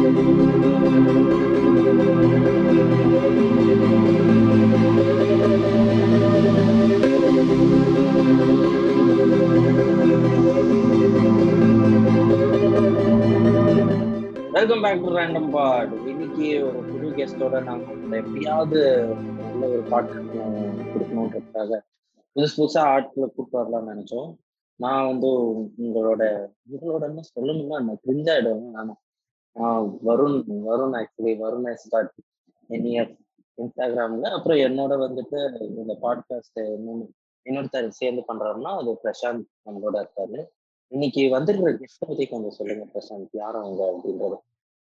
Welcome back to random pod இன்னைக்கு ஒரு புது கெஸ்டோட நாங்க உங்களை எப்படியாவது நல்ல ஒரு பாட்டு கொடுக்கணுன்றதுக்காக புதுசு புதுசா ஆட்களை கூப்பிட்டு வரலாம்னு நினைச்சோம் நான் வந்து உங்களோட உங்களோட என்ன சொல்லணும்னா நான் கிரிஞ்சாயிடுவேன் நானும் ஆஹ் Varun Varun actually Varun start NEF இன்ஸ்டாகிராம்ல அப்புறம் என்னோட வந்துட்டு இந்த பாட்காஸ்ட் இன்னொன்னு இன்னொருத்தர் சேர்ந்து பண்றாருன்னா அது பிரசாந்த் நம்மளோட இருக்காரு இன்னைக்கு வந்திருக்கிற கெஸ்ட் பத்தி கொஞ்சம் சொல்லுங்க பிரசாந்த் யார் அவங்க அப்படின்றது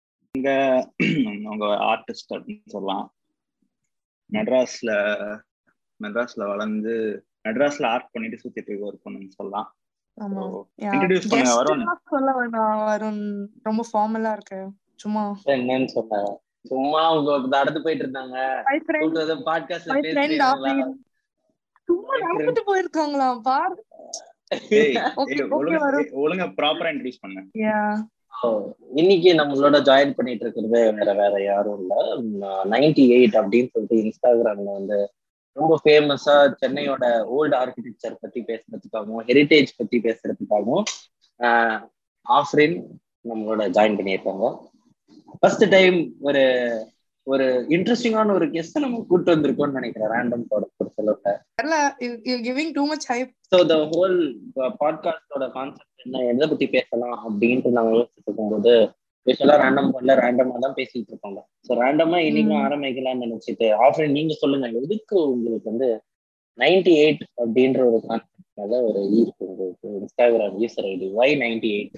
அவங்க ஆர்டிஸ்ட் அப்படின்னு சொல்லலாம் மெட்ராஸ்ல மெட்ராஸ்ல வளர்ந்து மெட்ராஸ்ல ஆர்ட் பண்ணிட்டு சுத்திட்டு இருக்க ஒரு பொண்ணுன்னு சொல்லலாம் ஆமா இன்ட்ரடியூஸ் பண்ணுங்க வருண் சொல்ல வேணாம் வருண் ரொம்ப ஃபார்மலா இருக்கு சும்மா என்னன்னு சொன்னாங்க சும்மா அவங்க நடந்து போயிட்டு இருந்தாங்க ஹை ஃப்ரெண்ட் கூப்பிட்டது பாட்காஸ்ட்ல ஹை ஃப்ரெண்ட் பேசுறீங்களா அப்படின்னு சும்மா My friend. நடந்துட்டு போயிருக்காங்களா பார் ஏய், Okay, ஏய், okay, ஒழுங்கா வருண். ஏய், ஒழுங்கா ப்ராப்பரா இன்ட்ரடியூஸ் பண்ணு யா So, இன்னைக்கு நம்மளோட ஜாயின் பண்ணிட்டு இருக்கிறது வேற வேற யாரும் இல்ல நைன்டி எயிட் அப்படின்னு சொல்லிட்டு இன்ஸ்டாகிராம்ல வந்து ரொம்ப ஃபேமஸா சென்னையோட ஓல்டு ஆர்கிடெக்சர் பத்தி பேசுறதுக்காகவும் ஹெரிட்டேஜ் பத்தி பேசுறதுக்காகவும் ஆஹ், ஆஃப்ரின் நம்மளோட ஜாயின் பண்ணியிருக்காங்க ஃபர்ஸ்ட் டைம் ஒரு ஒரு இன்ட்ரெஸ்டிங்கான ஒரு கெஸ்ட் நம்ம கூட்டு வந்திருக்கோம்னு நினைக்கிறேன் ரேண்டம் போட ஒரு சொல்லுங்க தெரியல you giving too much hype so the whole பாட்காஸ்டோட கான்செப்ட் என்ன எதை பத்தி பேசலாம் அப்படின்ட்டு நாங்க யோசிச்சுட்டு இருக்கும்போது யூஸ்வலா ரேண்டம் பண்ணல ரேண்டமா தான் பேசிட்டு இருப்பாங்க ஸோ ரேண்டமா இன்னைக்கும் ம். ஆரம்பிக்கலாம்னு நினைச்சிட்டு ஆஃப்ரன் நீங்க சொல்லுங்க எதுக்கு உங்களுக்கு வந்து நைன்டி எயிட் அப்படின்ற ஒரு கான்செப்ட்னால ஒரு ஈர்ப்பு உங்களுக்கு Instagram user ID Y ninety eight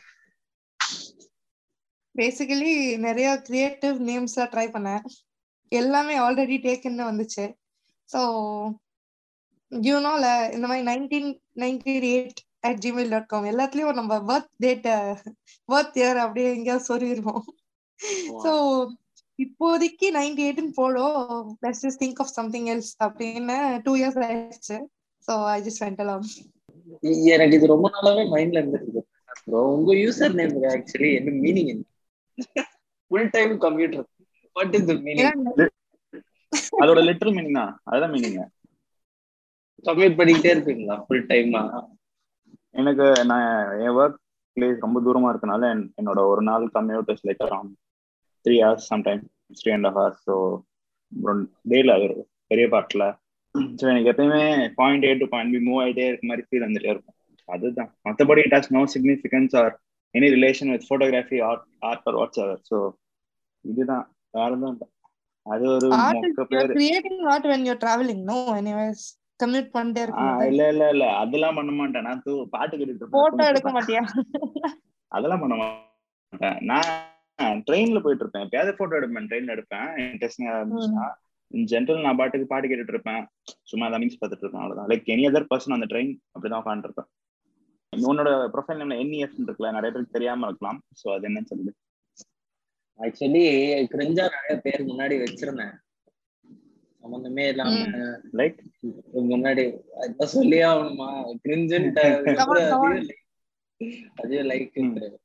basically நிறைய கிரியேட்டிவ் நேம்ஸ்லாம் ட்ரை பண்ணேன் எல்லாமே ஆல்ரெடி டேக்கன்னு வந்துச்சு ஸோ யூனோல இந்த மாதிரி nineteen ninety eight at Gmail dot com எல்லாத்துலயும் நம்ம பர்த் டேட் பர்த் இயர் அப்படியே எங்கேயாவது சொல்லிடுவோம் ஸோ இப்போதைக்கு நைன்டி எயிட்னு போடும் let's just think of something else அப்படின்னு டூ இயர்ஸ் ஆயிடுச்சு so I just went along எனக்கு இது ரொம்ப நாளாவே மைண்ட்ல இருந்துருக்கு ப்ரோ உங்க யூசர் நேம் ஆக்சுவலி என்ன மீனிங் என்ன full time computer what is the meaning அதோட லிட்டரல் மீனிங் தான் அதுதான் மீனிங் கம்ப்யூட் பண்ணிக்கிட்டே இருப்பீங்களா ஃபுல் டைமா எனக்கு நான் என் ஒர்க் பிளேஸ் ரொம்ப தூரமா இருக்கனால என்- என்னோட ஒரு நாள் commute is like around three hours sometime three and half hours so டேல ஒரு பெரிய பார்ட்ல ஸோ எனக்கு எப்பயுமே point A to point B move ஆகிட்டே இருக்க மாதிரி ஃபீல் வந்துட்டே இருக்கும் அதுதான் மற்றபடி it has no significance or any relation with photography art art or whatsoever so இதுதான் வேற எதுவும் இல்ல. அது ஒரு art is மொக்க you're பேரு creating art when you're traveling no anyways commute பண்ணிட்டே ஆ, இருக்கும் இல்ல இல்ல இல்ல அதெல்லாம் பண்ண மாட்டேன் நான் தூ பாட்டு கேட்டுட்டு இருப்பேன், போட்டோ தூங்கிட்டு எடுக்க இருப்பேன். மாட்டியா அதெல்லாம் பண்ண மாட்டேன் நான் ட்ரெயின்ல போயிட்டு இருப்பேன் எப்பயாவது போட்டோ எடுப்பேன் ட்ரெயின்ல எடுப்பேன் இன்ட்ரெஸ்டிங்கா இருந்துச்சுன்னா இன் ஜென்ரல் நான் பாட்டுக்கு பாட்டு கேட்டுட்டு இருப்பேன் சும்மா அதை மீன்ஸ் பார்த்துட்டு இருப்பேன் அவ்வளவுதான் லைக் எனி அதர் பர்சன் அந்த ட்ரெயின் அப்படிதான் உட்காந்துருப்பேன் உன்னோட ப்ரொஃபைல் நேம்ல என்இஎஃப் இருக்குல்ல நிறைய பேருக்கு தெரியாம இருக்கலாம் சோ அது என்னன்னு சொல்லுது ஆக்சுவலி கிரிஞ்சா நிறைய பேர் முன்னாடி வச்சிருந்தேன் சம்பந்தமே இல்லாம லைக் முன்னாடி அதான் சொல்லியே ஆகணுமா கிரிஞ்சுன்ட்டு Come on, come on. அதே லைக்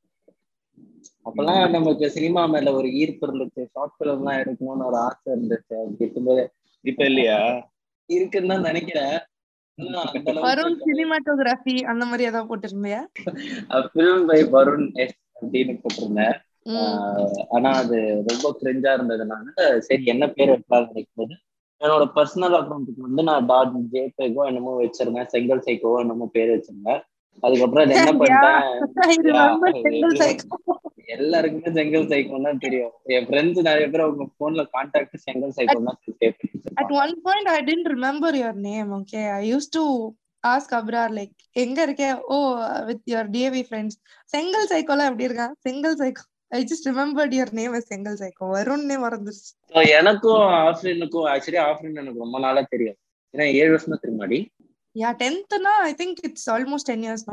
அப்பெல்லாம் நமக்கு சினிமா மேல ஒரு ஈர்ப்பு இருந்துச்சு ஷார்ட் பிலிம் எல்லாம் எடுக்கணும்னு ஒரு ஆசை இருந்துச்சு அப்படி இருக்கும்போது இப்ப இல்லையா இருக்குன்னு தான் நினைக்கிறேன் இன்னும் அந்த அளவுக்கு வருண் சினிமாட்டோகிராஃபி அந்த மாதிரி ஏதாவது போட்டிருந்தியா ஃபிலிம் பை வருண் எஸ் அப்படின்னு போட்டிருந்தேன் ம். ஆஹ் ஆனா அது ரொம்ப கிரிஞ்சா இருந்ததுனால சரி என்ன பேர் வைக்கலாம்னு நினைக்கும் போது என்னோட பர்சனல் அக்கௌண்ட்டுக்கு வந்து நான் டாட் ஜேபேகோ என்னமோ வச்சிருந்தேன் செங்கல் சைக்கோ என்னமோ பேர் வச்சிருந்தேன் அதுக்கப்புறம் அது என்ன I remember Single பண்ணிட்டேன் Psycho. எல்லாருக்குமே செங்கல் சைக்கோ தான் தெரியும் என் ஃப்ரெண்ட்ஸ் நிறைய பேர் அவங்க போன்ல கான்டாக்ட் செங்கல் சைக்கோ தான் சேவ் பண்ணி At வச்சிருப்பாங்க. one point, I didn't remember your name. Okay, I used to ask Abrar like, எங்க இருக்கே ஓ with your DAV friends. செங்கல் சைக்கோல எப்படி இருக்கான் செங்கல் psycho I just remembered your name as செங்கல் சைக்கோ வருண்னே மறந்துருச்சு So, எனக்கும் ஆஃப்ரினுக்கும் ஆக்சுவலி ஆஃப்ரின் எனக்கு ரொம்ப நாளா தெரியும் ஏன்னா ஏழு வருஷமா தெரியுமாடி யா டென்த்னா I think it's almost ten years no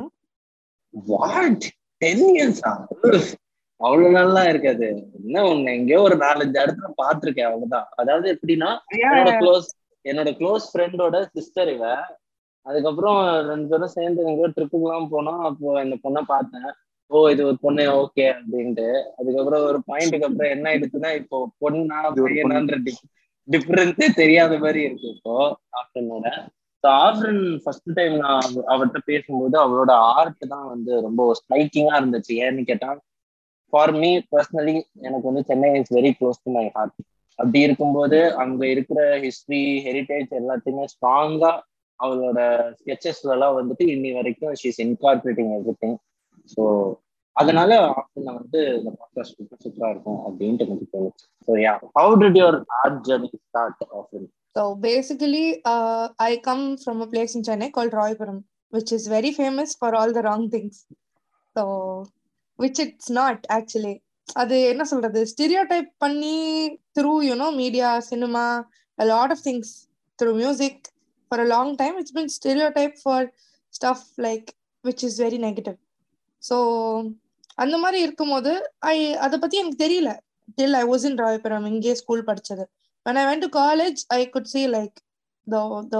what டென் இயர்ஸா அவ்வளவு நல்லா இருக்காது என்ன ஒண்ணு எங்கேயோ ஒரு நாலஞ்சு இடத்துல பாத்திருக்கேன் அவ்வளவுதான் அதாவது எப்படின்னா என்னோட க்ளோஸ் என்னோட க்ளோஸ் ஃப்ரெண்டோட சிஸ்டர் இவ அதுக்கப்புறம் ரெண்டு பேரும் சேர்ந்து எங்கேயோ ட்ரிப்புக்கு எல்லாம் போனோம் அப்போ இந்த பொண்ணை பார்த்தேன் ஓ இது ஒரு பொண்ணு ஓகே அப்படின்ட்டு அதுக்கப்புறம் ஒரு பாயிண்ட்டுக்கு அப்புறம் என்ன ஆயிடுச்சுன்னா இப்போ பொண்ணா இது ஒரு பொண்ணு. பையனான்ற டிஃபரன்ஸே தெரியாத மாதிரி இருக்கு இப்போ ஆஃப்டர்னோட ஸோ ஆஃப்டர்ன் ஃபர்ஸ்ட் டைம் நான் அவ- அவர்கிட்ட பேசும்போது அவளோட ஆர்ட் தான் வந்து ரொம்ப ஸ்ட்ரைக்கிங்கா இருந்துச்சு ஏன்னு கேட்டா ஃபார் மீ பர்சனலி எனக்கு வந்து Chennai is very close to my heart அப்படி இருக்கும்போது அங்க இருக்கிற ஹிஸ்டரி ஹெரிட்டேஜ் எல்லாத்தையுமே ஸ்ட்ராங்கா அவளோட ஸ்கெச்சஸ்ல எல்லாம் வந்துட்டு இன்னி வரைக்கும் she's incorporating everything so அதனால நான் வந்து இந்த பாட்காஸ்ட் ரொம்ப சூப்பரா இருக்கும் அப்படின்ட்டு எனக்கு தோணுச்சு so yeah how did your art journey start off So basically, uh, I come from a place in Chennai called Roypuram, which is very famous for all the wrong things. So, which it's not actually. அது என்ன சொல்றது stereotype பண்ணி through you know media cinema a lot of things through music for a long time it's been stereotype for stuff like which is very negative so அந்த மாதிரி இருக்கும்போது ஐ அதை பத்தி எனக்கு தெரியல டில் ஐ வாஸ் இன் ராயபுரம் இங்கே ஸ்கூல் படிச்சது when I went to college, I could see like the the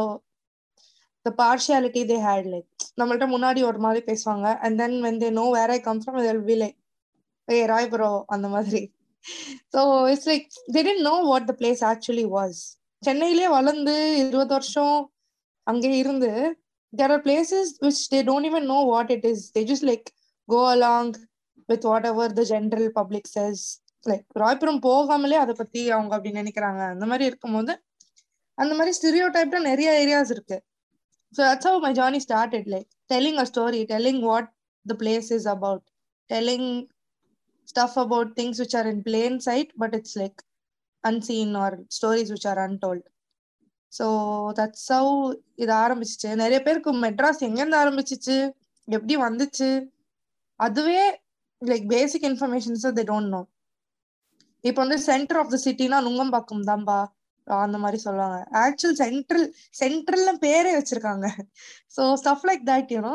the partiality they had like நம்மள்ட்ட முன்னாடி ஒரு மாதிரி பேசுவாங்க and then when they know where I come from they'll be like hey Rai bro அந்த மாதிரி so it's like they didn't know what the place actually was சென்னையிலே வளர்ந்து இருபது வருஷம் அங்கே இருந்து there are places which they don't even know what it is they just like go along with whatever the general public says like Royapuram போகாமலே அதை பத்தி அவங்க அப்படி நினைக்கிறாங்க அந்த மாதிரி இருக்கும்போது அந்த மாதிரி ஸ்டிரியோ டைப்ல நிறைய ஏரியாஸ் இருக்கு so that's how my journey started like telling a story telling what the place is about telling stuff about things which are in plain sight but it's like unseen or stories which are untold so that's how இது ஆரம்பிச்சிச்சு நிறைய பேருக்கு மெட்ராஸ் எங்கேருந்து ஆரம்பிச்சிச்சு எப்படி வந்துச்சு அதுவே like basic informations they don't know இப்போ வந்து சென்டர் ஆஃப் த சிட்டினா நுங்கம்பாக்கம் தான்பா அந்த மாதிரி சொல்லுவாங்க ஆக்சுவல் சென்ட்ரல் சென்ட்ரல்ல பேரே வச்சிருக்காங்க so stuff like that you know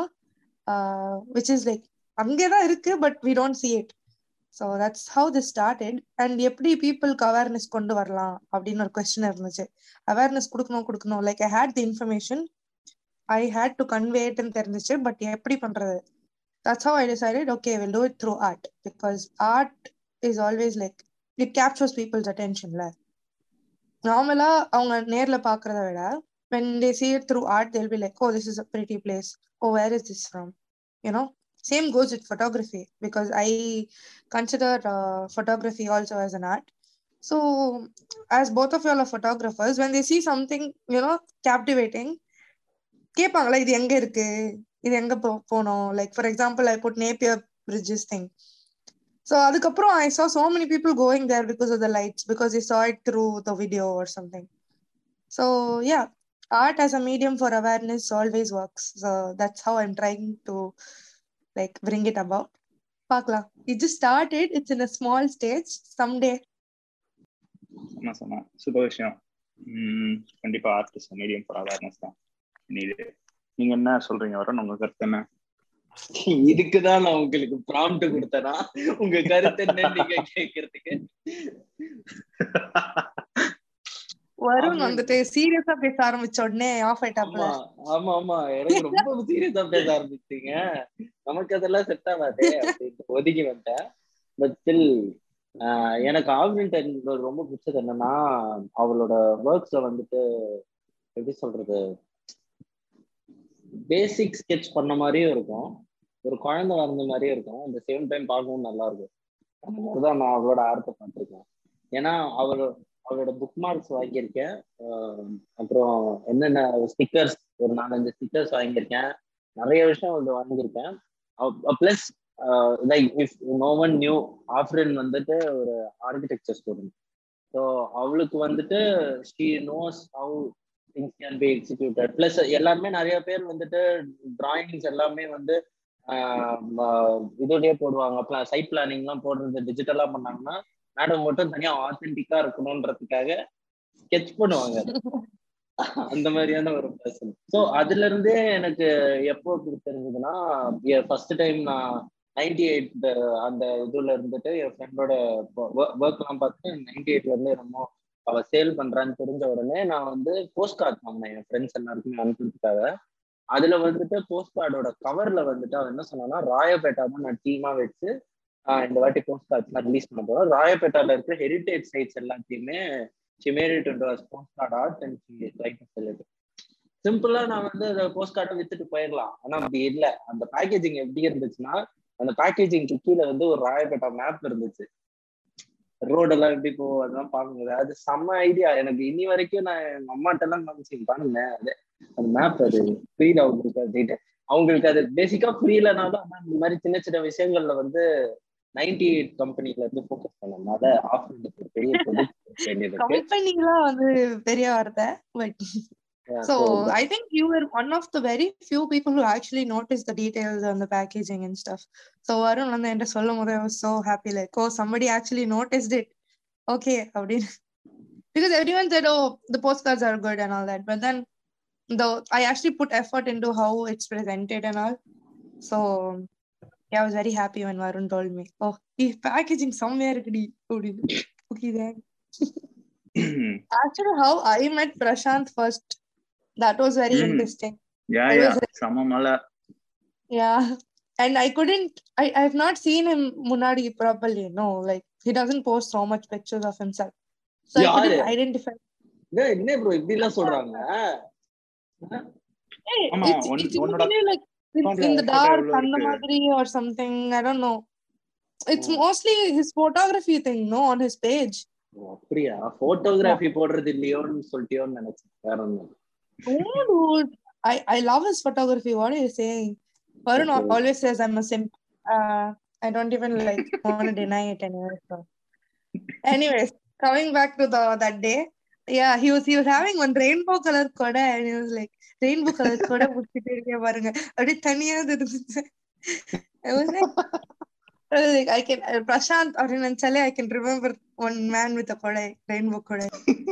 which is like அங்கேதான் இருக்கு but we don't see it so that's how this started and எப்படி பீப்புளுக்கு அவேர்னஸ் கொண்டு வரலாம் அப்படின்னு ஒரு கொஸ்டின் இருந்துச்சு அவேர்னஸ் கொடுக்கணும் கொடுக்கணும் like I had the information I had to கன்வேட்னு தெரிஞ்சிச்சு பட் எப்படி பண்றது that's how I decided okay will do it through art because art is always like it captures people's அட்டென்ஷன்ல நார்மலா அவங்க நேர்ல பாக்குறத விட when they see it through art they'll be like oh this is a pretty place oh where is this from you know same goes with photography because i consider uh, photography also as an art so as both of you are photographers when they see something you know captivating கேட்பாங்களா இது எங்க இருக்கு இது எங்க போனோம் like for example I put Napier bridges thing So அதுக்கப்புறம் I saw so many people going there because of the lights, because they saw it through the video or something. So yeah, art as a medium for awareness always works. So that's how I'm trying to like bring it about. பார்க்கலாம் it just started it's in a small stage someday ஆமா சொன்னா super விஷயம் உம் கண்டிப்பா artist medium for awareness தான் need நீங்க என்ன சொல்றீங்க வரோம் உங்க கருத்து என்ன இதுக்குதான் நான் உங்களுக்கு ப்ராம்ப்ட் கொடுத்தேனா உங்க கருத்து என்ன நீங்க கேக்குறதுக்கு வருண் வந்துட்டு சீரியஸா பேச ஆரம்பிச்ச உடனே ஆஃப் ஆயிட்டாப்ல ஆமா ஆமா ஆமா எனக்கு ரொம்ப சீரியஸா பேச ஆரம்பிச்சீங்க நமக்கு அதெல்லாம் செட் ஆகாதே அப்படின்ட்டு ஒதுக்கி வந்துட்டேன் பட் ஸ்டில் எனக்கு ஆக்மெண்ட் ரொம்ப பிடிச்சது என்னன்னா அவளோட ஒர்க்ஸ்ல வந்துட்டு எப்படி சொல்றது பேசிக் ஸ்கெட்ச் பண்ண மாதிரியும் இருக்கும் ஒரு குழந்தை வந்த மாதிரியும் இருக்கும் அந்த சேம் டைம் பார்க்கவும் நல்லா இருக்கும் அந்த மாதிரிதான் நான் அவளோட ஆர்ட்டை பார்த்துருக்கேன் ஏன்னா அவர் அவளோட புக் மார்க்ஸ் வாங்கியிருக்கேன் அப்புறம் என்னென்ன ஸ்டிக்கர்ஸ் ஒரு நாலஞ்சு ஸ்டிக்கர்ஸ் வாங்கியிருக்கேன் நிறைய விஷயம் வந்து வாங்கியிருக்கேன் plus like if no one new Afreen வந்துட்டு ஒரு ஆர்கிடெக்சர் ஸ்டூடெண்ட் ஸோ அவளுக்கு வந்துட்டு she knows how things can be executed plus எல்லாருமே நிறைய பேர் வந்துட்டு டிராயிங்ஸ் எல்லாமே வந்து இதோடய போடுவாங்க சைட் பிளானிங்லாம் போடுறது டிஜிட்டலா பண்ணாங்கன்னா மேடம் மட்டும் தனியா ஆத்தென்டிக்கா இருக்கணும்ன்றதுக்காக ஸ்கெச் பண்ணுவாங்க அந்த மாதிரியான ஒரு பர்சன் ஸோ அதுல இருந்தே எனக்கு எப்போ தெரிஞ்சதுன்னா ஃபர்ஸ்ட் டைம் நான் நைன்டி எயிட் அந்த இதுல இருந்துட்டு என் ஃப்ரெண்டோட ஒர்க் எல்லாம் பார்த்து நைன்டி எயிட்ல இருந்து என்னமோ அவ சேல் பண்றான்னு தெரிஞ்ச உடனே நான் வந்து போஸ்ட் கார்ட் வாங்கினேன் என் ஃப்ரெண்ட்ஸ் எல்லாருக்குமே அனுப்புறதுக்காக அதுல வந்துட்டு போஸ்ட் கார்டோட கவர்ல வந்துட்டு அவன் என்ன சொன்னான்னா ராயப்பேட்டா தான் நான் டீமா வச்சு ஆஹ் இந்த வாட்டி போஸ்ட் கார்ட்ஸ் ரிலீஸ் பண்ண போறோம் ராயப்பேட்டால இருக்கிற ஹெரிட்டேஜ் சைட்ஸ் எல்லாத்தையுமே she made it into a postcard art and she tried to sell it சிம்பிளா நான் வந்து அந்த போஸ்ட் கார்டை வித்துட்டு போயிடலாம் ஆனா அப்படி இல்ல அந்த பேக்கேஜிங் எப்படி இருந்துச்சுன்னா அந்த பேக்கேஜிங் கீழே வந்து ஒரு ராயப்பேட்டா மேப் இருந்துச்சு ரோடெல்லாம் எப்படி போகும் அதெல்லாம் பாருங்க அது செம்ம ஐடியா எனக்கு இனி வரைக்கும் நான் எங்க அம்மாட்ட எல்லாம் காமிச்சு பாருங்க அது அந்த மேப் அது புரியல அவங்களுக்கு அப்படின்ட்டு அவங்களுக்கு அது பேசிக்கா புரியலனாலும் ஆனா இந்த மாதிரி சின்ன சின்ன விஷயங்கள்ல வந்து நைன்டி எயிட் கம்பெனில இருந்து ஃபோக்கஸ் பண்ணனால ஆஃபர் பெரிய ப்ரொஜெக்ட் வேண்டியது கம்பெனிலாம் வந்து பெரிய வார்த்தை but So I think you were one of the very few people who actually noticed the details on the packaging and stuff. So Varun வந்து என்கிட்ட சொல்லும் போது I was so happy like oh somebody actually noticed it. Okay அப்படின்னு because everyone said oh the postcards are good and all that but then though I actually put effort into how it's presented and all. So yeah I was very happy when Varun told me oh the packaging somewhere இருக்குடி அப்படின்னு okay then actually how I met Prashant first that was very Mm. interesting yeah I yeah was- செம மலை yeah and i couldn't i i've not seen him munadi properly no like he doesn't post so much pictures of himself so i couldn't யாரு? identify ஏய், என்ன bro இப்படி எல்லாம் சொல்றாங்க hey, ஆமா, it's, உன்- it's உன்னோட usually like it's account in ல the photo dark எவ்வளவு அந்த இருக்கு? மாதிரி or something i don't know it's Hmm. mostly his photography thing no on his page ஓ, அப்படியா போட்டோகிராஃபி போடுறது இல்லையோன்னு சொல்லிட்டியோன்னு நினைச்சேன் வேற ஒண்ணும் oh dude i i love his photography what are you saying varun al- Okay. always says i'm a simp uh i don't even like want to deny it anyway so anyways coming back to the that day yeah he was he was having one rainbow color koda and he was like rainbow color koda முடிச்சிட்டு இருக்கேன் பாருங்க அப்படியே தனியா இருந்துச்சு I was like I was like I can uh, Prashant அப்படின்னு நினைச்சாலே I can remember one man with a கொடை rainbow கொடை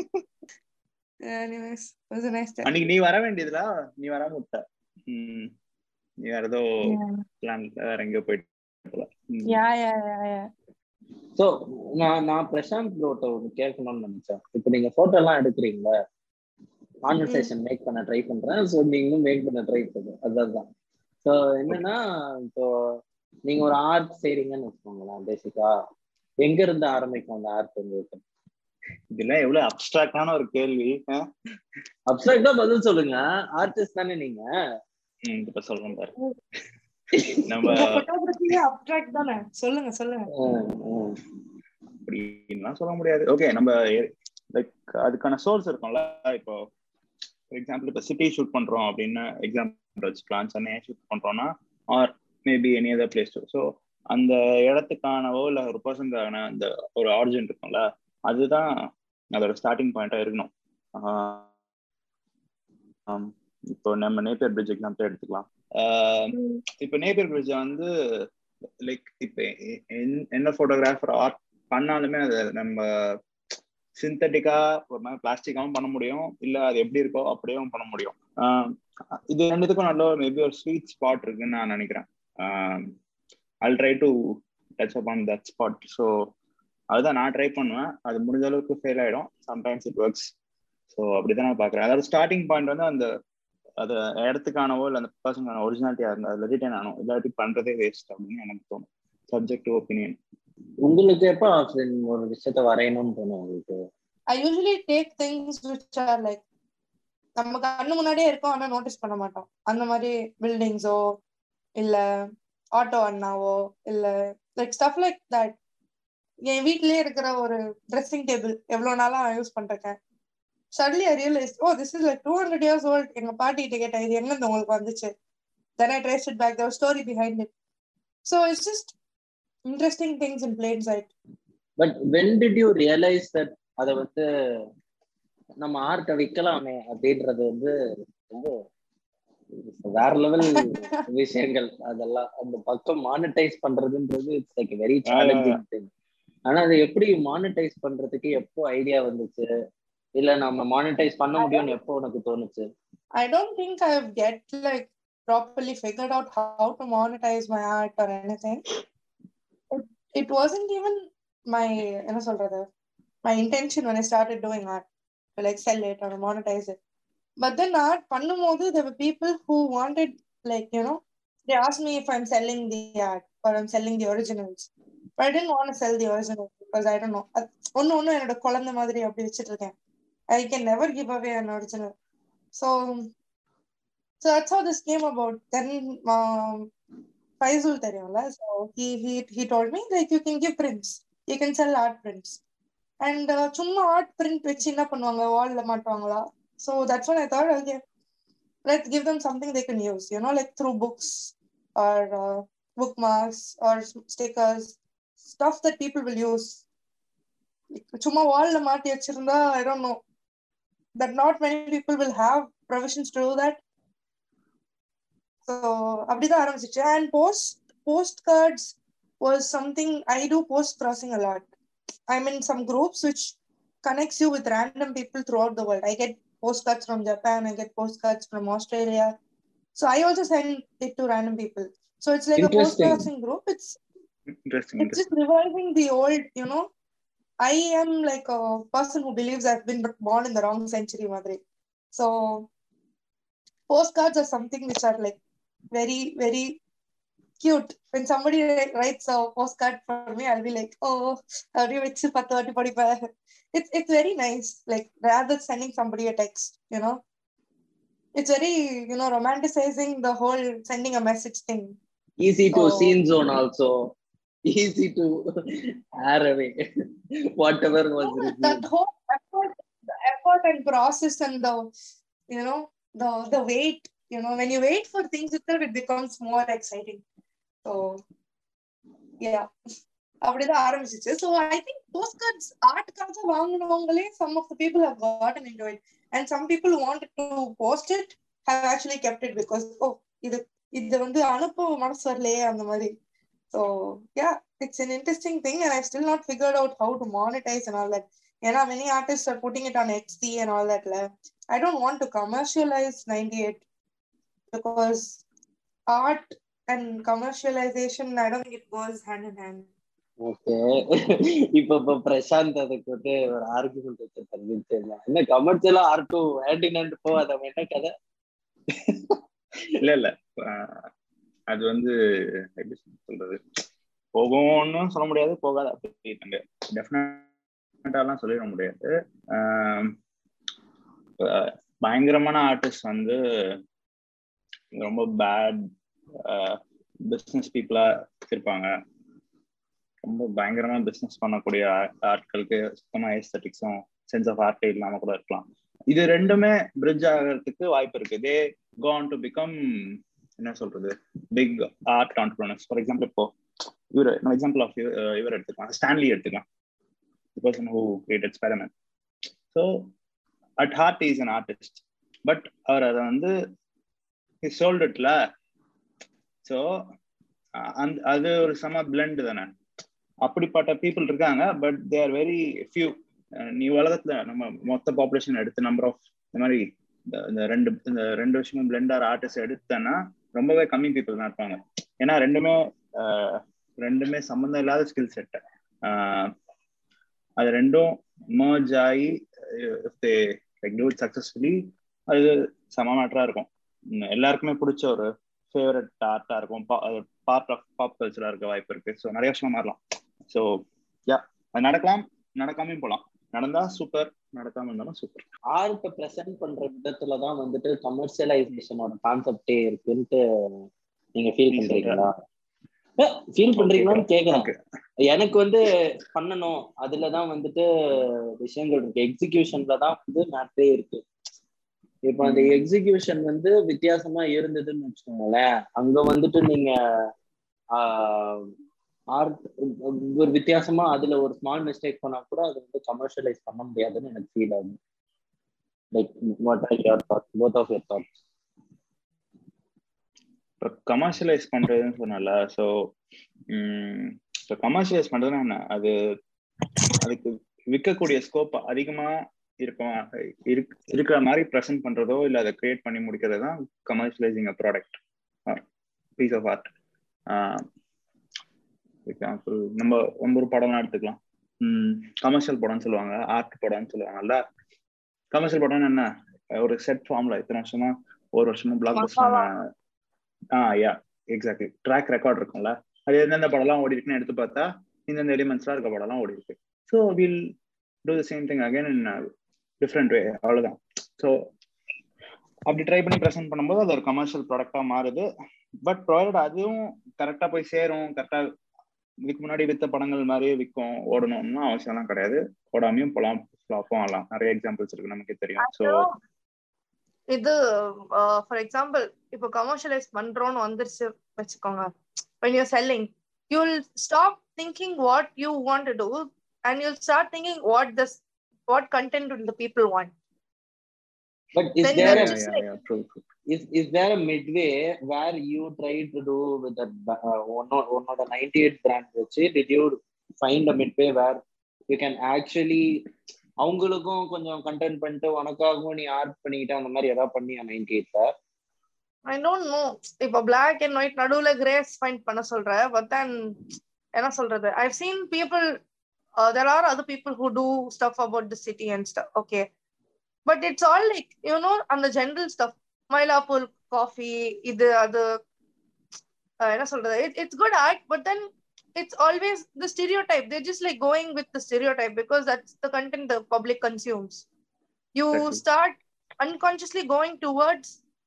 anyways it was a nice time அன்னைக்கு நீ வர வேண்டியதுல நீ வராம விட்ட ம். நீ வேற ஏதோ yeah பிளான்ல வேற எங்கேயோ போயிட்டு ம். yeah yeah yeah yeah so நான் நான் பிரசாந்த் ப்ரோட்ட ஒன்று கேட்கணும்னு நினைச்சேன் இப்போ நீங்க போட்டோ எல்லாம் எடுக்கிறீங்களா கான்வர்சேஷன் மேக் பண்ண ட்ரை பண்றேன் ஸோ நீங்களும் மேக் பண்ண ட்ரை பண்ணுங்க அதான் ஸோ என்னன்னா இப்போ நீங்க ஒரு ஆர்ட் செய்றீங்கன்னு வச்சுக்கோங்களேன் பேசிக்கா எங்க இருந்து ஆரம்பிக்கும் அந்த ஆர்ட் உங்களுக்கு இதெல்லாம் எவ்வளவு அப்டிராக்டான ஒரு கேள்வி ஆ? அப்சல்ட்டா பதில் சொல்லுங்க ஆர்டிஸ்ட் தானே நீங்க ம், இப்ப சொல்றேன் பாரு நம்ம உங்க photography அப்ட்ராக்ட் தானே சொல்லுங்க சொல்லுங்க ஹம், ஹம். அப்படின்லாம் சொல்ல முடியாது ஓகே நம்ம லைக் அதுக்கான சோர்ஸ் இருக்கும்ல இப்போ ஃபார் எக்ஸாம்பிள் இப்போ சிட்டி ஷூட் பண்றோம் அப்படின்னு எக்ஸாம்பிள் வச்சுக்கலாம் சென்னையை ஷூட் பண்றோம்னா or maybe any other place so அந்த இடத்துக்கானவோ இல்லை ஒரு பர்சனுக்கான அந்த ஒரு ஆரிஜின் இருக்கும்ல அதுதான் அதோட ஸ்டார்டிங் பாயிண்டா இருக்கணும் ஆஹ் ஆம், இப்போ நம்ம நேப்பியர் பிரிட்ஜ் எக்ஸாம்பிள் எடுத்துக்கலாம் ஆஹ் இப்போ நேப்பியர் பிரிட்ஜ் வந்து லைக் இப்போ எ- என்- என்ன ஃபோட்டோகிராஃபர் ஆர்ட் பண்ணாலுமே அதை நம்ம சிந்தட்டிக்கா ஒரு மாதிரி பிளாஸ்டிக்காவும் பண்ண முடியும் இல்ல அது எப்படி இருக்கோ அப்படியும் பண்ண முடியும் ஆஹ் இது ரெண்டுத்துக்கும் நல்ல ஒரு மேபி ஒரு ஸ்வீட் ஸ்பாட் இருக்குன்னு நான் நினைக்கிறேன் I'll try to touch up on that spot so அதுதான் நான் ட்ரை பண்ணுவேன் அது முடிஞ்ச அளவுக்கு ஃபெயில் ஆயிடும் சம்டைம்ஸ் இட் ஒர்க்ஸ் ஸோ அப்படிதான் நான் பாக்குறேன் அதாவது ஸ்டார்டிங் பாயிண்ட் வந்து அந்த அது இடத்துக்கானவோ இல்லை அந்த பர்சனுக்கான ஒரிஜினாலிட்டியா இருந்தா அதில் ரிட்டர்ன் ஆகணும் இல்லாட்டி பண்றதே வேஸ்ட் அப்படின்னு எனக்கு தோணும் சப்ஜெக்ட் ஒப்பீனியன் உங்களுக்கு எப்போ ஆஃப்ரின் ஒரு விஷயத்த வரையணும்னு தோணும் உங்களுக்கு I usually take things which are like நம்ம கண்ணு முன்னாடியே இருக்கோம் ஆனா நோட்டீஸ் பண்ண மாட்டோம் அந்த மாதிரி பில்டிங்ஸோ இல்ல ஆட்டோ அண்ணாவோ இல்ல லைக் ஸ்டஃப் லைக் தட் என் வீட்லயே இருக்கிற ஒரு ட்ரெஸ்ஸிங் டேபிள் எவ்வளவு நாளா யூஸ் பண்றேன் suddenly I realise oh this is like two hundred years old எங்க பாட்டி கிட்ட கேட்டேன் இது எங்க இருந்து உங்களுக்கு வந்துச்சு then I trace it back the story behind it so it's just interesting things in plain sight but when did you realise that அதை வந்து நம்ம ஆர்ட்டை விற்கலாமே அப்படின்றது வந்து ரொம்ப வேற லெவல் விஷயங்கள் அதெல்லாம் அந்த பக்கம் மானிட்டைஸ் பண்றதுன்றது it's like very challenging thing ஆனா அதை எப்படி மானிட்டைஸ் பண்றதுக்கு எப்போ ஐடியா வந்துச்சு இல்ல நம்ம மானிட்டைஸ் பண்ண முடியும்னு எப்போ உனக்கு தோணுச்சு I don't think I've get like properly figured out how to monetize my art or anything. It, it wasn't even my என்ன சொல்றது my intention when I started doing art to like sell it or monetize it. But then art பண்ணும்போது there were people who wanted like you know they asked me if I'm selling the art or I'm selling the originals. But I didn't want to sell the originals because I don't know. ஒன்னு ஒன்னு என்னோட குழந்தை மாதிரி அப்படி வச்சிட்டு இருக்கேன். I can never give away an original. So so that's how this came about. Then um, Faisal தெரியும்ல so he he he told me like you can give prints. You can sell art prints. And uh, சும்மா art print வச்சு என்ன பண்ணுவாங்க வால்ல மாட்டுவாங்களா so that's what I thought, okay, let's give them something they can use, you know, like through books or uh, bookmarks or stickers, stuff that people will use. சும்மா வால்ல மாட்டி வச்சிருந்தா I don't know that not many people will have provisions to do that. So அப்படிதான் ஆரம்பிச்சிச்சு and post postcards was something I do post crossing a lot. I'm in some groups which connects you with random people throughout the world. I get postcards from Japan, I get postcards from Australia. So I also send it to random people. So it's like a post crossing group. It's interesting it's just reviving the old, you know. I am like a person who believes I've been born in the wrong century, Madre. So postcards are something which are like very, very cute. When somebody writes a postcard for me, I'll be like, oh, it's it's very nice. Like rather sending somebody a text, you know. It's very, you know, romanticizing the whole sending a message thing. Easy to Oh. scene zone also. Easy to air away. Whatever was No, reviewed. that whole effort, the effort and process and the, you know, the the wait, you know, when you wait for things itself, it becomes more exciting. So, yeah. அப்படிதான் ஆரம்பிச்சிச்சு so I think postcards ஆர்ட்காக வாங்கினவங்களே some of the people have gotten into it and some people want to post it have actually kept it because oh இது இது வந்து அனுப்ப மனசு வரலையே அந்த மாதிரி so yeah it's an interesting thing and I've still not figured out how to monetize and all that. ஏன்னா many artists are putting it on XD and all that. ல. I don't want to commercialize 98 because art and commercialization, I don't think it goes hand in hand. Okay இப்ப இப்ப பிரசாந்த் அதுக்கு வந்து ஒரு argument வச்சிருக்காரு என்ன கமர்ஷியலா R two hand போகாத அவன் என்ன கதை இல்ல இல்ல ஆஹ் அது வந்து எப்படி சொல்றது போகும்னு சொல்ல முடியாது போகாது அப்படி டெஃபினட்டாலாம் சொல்லிட முடியாது ஆஹ் ஆஹ் பயங்கரமான ஆர்டிஸ்ட் வந்து ரொம்ப பேட் பிஸ்னஸ் பீப்புளா இருப்பாங்க ரொம்ப பயங்கரமா பிசினஸ் பண்ணக்கூடிய ஆ- ஆட்களுக்கு சுத்தமா ஏஸ்தட்டிக்ஸும் சென்ஸ் ஆஃப் ஆர்ட்டே இல்லாம கூட இருக்கலாம் இது ரெண்டுமே பிரிட்ஜ் ஆகிறதுக்கு வாய்ப்பு இருக்கு தே கோன் டு பிகம் என்ன சொல்றது பிக் ஆர்ட் கான்ட்ரனர்ஸ் ஃபார் எக்ஸாம்பிள் இப்போ இவர் நம்ம எக்ஸாம்பிள் ஆஃப் இவர் எடுத்துக்கலாம் ஸ்டான்லி எடுத்துக்கலாம் the person who created Spiderman so at heart is an artist but அவர் அதை வந்து சோல்ட் இட்ல ஸோ அந்த அது ஒரு செம பிளண்ட் தானே அப்படிப்பட்ட பீப்புள் இருக்காங்க but they are very few நீ உலகத்துல நம்ம மொத்த பாப்புலேஷன் எடுத்து நம்பர் ஆஃப் இந்த மாதிரி இந்த- இந்த ரெண்டு இந்த ரெண்டு வருஷமும் பிளெண்டர் ஆர்டிஸ்ட் எடுத்தேன்னா ரொம்பவே கம்மி பீப்புள் தான் இருப்பாங்க ஏன்னா ரெண்டுமே ஆஹ், ரெண்டுமே சம்மந்தம் இல்லாத ஸ்கில் செட் அது ரெண்டும் மர்ஜ் ஆகி லைக் டூ இட் சக்சஸ்ஃபுல்லி அது செம மேட்டரா இருக்கும் உம், எல்லாருக்குமே பிடிச்ச ஒரு ஃபேவரட் ஆர்ட்டா இருக்கும் பார்ட் ஆஃப் பாப் கல்ச்சரா இருக்க வாய்ப்பு இருக்கு ஸோ நிறைய விஷயமா மாறலாம் ஸோ யா அது நடக்கலாம் நடக்காமையும் போகலாம் நடந்தா சூப்பர் நடக்காம இருந்தாலும் சூப்பர் ஆர்ட் பிரசன்ட் பண்ற விதத்துல தான் வந்துட்டு கமர்ஷியலைசேஷனோட கான்செப்டே இருக்குன்ட்டு நீங்க ஃபீல் நீ பண்றீங்களா ஃபீல் பண்றீங்களான்னு கேக்குறேன் ஓகே எனக்கு வந்து பண்ணணும் அதுலதான் வந்துட்டு விஷயங்கள் இருக்கு எக்ஸிகியூஷன்ல தான் வந்து மேட்டரே இருக்கு இப்ப அந்த ம். எக்ஸிகியூஷன் வந்து வித்தியாசமா இருந்ததுன்னு வச்சுக்கோங்களேன் அங்க வந்துட்டு நீங்க ஆர்ட் ஒரு வித்தியாசமா அதுல ஒரு ஸ்மால் மிஸ்டேக் பண்ணா கூட அது வந்து கமர்ஷியலைஸ் பண்ண முடியாதுன்னு எனக்கு ஃபீல் ஆகுது like what are your thoughts both of your thoughts இப்போ கமர்ஷியலைஸ் பண்றதுன்னு சொன்னல ஸோ இப்போ கமர்ஷியலைஸ் பண்றதுன்னா என்ன அது அதுக்கு விற்கக்கூடிய ஸ்கோப் அதிகமா இருக்கும் இருக்- இருக்கிற மாதிரி ப்ரெசென்ட் பண்றதோ இல்ல அதை கிரியேட் பண்ணி முடிக்கிறது தான் commercialising a product piece of art example நம்ம நம்ம ஒரு படம்லாம் எடுத்துக்கலாம் கமர்ஷியல் படம்னு சொல்லுவாங்க ஆர்ட் படம்னு சொல்லுவாங்கல்ல கமர்ஷியல் படம்னு என்ன ஒரு செட் ஃபார்ம்ல இத்தனை வருஷமா ஒரு வருஷமா blockbuster ah yeah exactly track record இருக்கும்ல அது எந்தெந்த படம்லாம் ஓடி இருக்குன்னு எடுத்து பார்த்தா இந்தந்த எலிமெண்ட்ஸ்லாம் இருக்க படம்லாம் ஓடி இருக்கு so will do the same thing again in different way அவ்வளோதான் ஸோ அப்படி ட்ரை பண்ணி ப்ரெசென்ட் பண்ணும்போது அது ஒரு கமர்ஷியல் ப்ராடக்டாக மாறுது பட் ப்ராடக்ட் அதுவும் கரெக்டாக போய் சேரும் கரெக்டாக இதுக்கு முன்னாடி வித்த படங்கள் மாதிரியே விற்கும் ஓடணும்னு அவசியம்லாம் கிடையாது ஓடாமையும் போலாம் ஃப்ளாப்பும் ஆகலாம் நிறைய எக்ஸாம்பிள்ஸ் இருக்கு நமக்கே தெரியும் ஸோ இது ஃபார் எக்ஸாம்பிள் இப்போ கமர்ஷியலைஸ் பண்றோம்னு வந்துருச்சு வச்சுக்கோங்க when you're selling you'll stop thinking what you want to do and you'll start thinking what this what content will the people want But is Then there you're a, just yeah, like- yeah, true, true. is is there a midway where you tried to do with that uh, one of one of the 98 brand வச்சு did you find a midway where you can actually அவங்களுக்கும் கொஞ்சம் content பண்ணிட்டு உனக்காகவும் நீ art பண்ணிக்கிட்டு அந்த மாதிரி ஏதாவது பண்ணியா நைன்டி எயிட்ல ஐ டோன்ட் நோ இப்போ பிளாக் அண்ட் ஒயிட் நடுவுல கிரேஸ் ஃபைண்ட் பண்ண சொல்ற பட் தென் என்ன சொல்றது I've seen people there are other people who do stuff about the city and stuff okay but it's all like you know அந்த general stuff Mylapore coffee இது அது uh, என்ன சொல்றது it's good art but then it's always the stereotype they're just like going with the stereotype because that's the content the public consumes you Exactly. start unconsciously going towards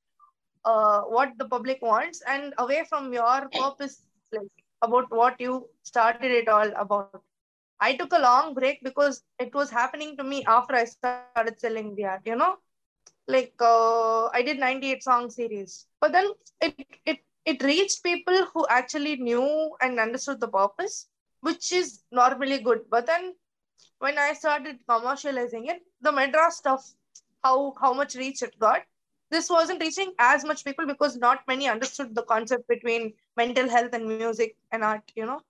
uh, what the public wants and away from your purpose like about what you started it all about i took a long break because it was happening to me after i started selling the art you know like uh, i did 98 song series but then it it it reached people who actually knew and understood the purpose which is normally good but then when i started commercializing it the madras stuff how how much reach it got this wasn't reaching as much people because not many understood the concept between mental health and music and art you know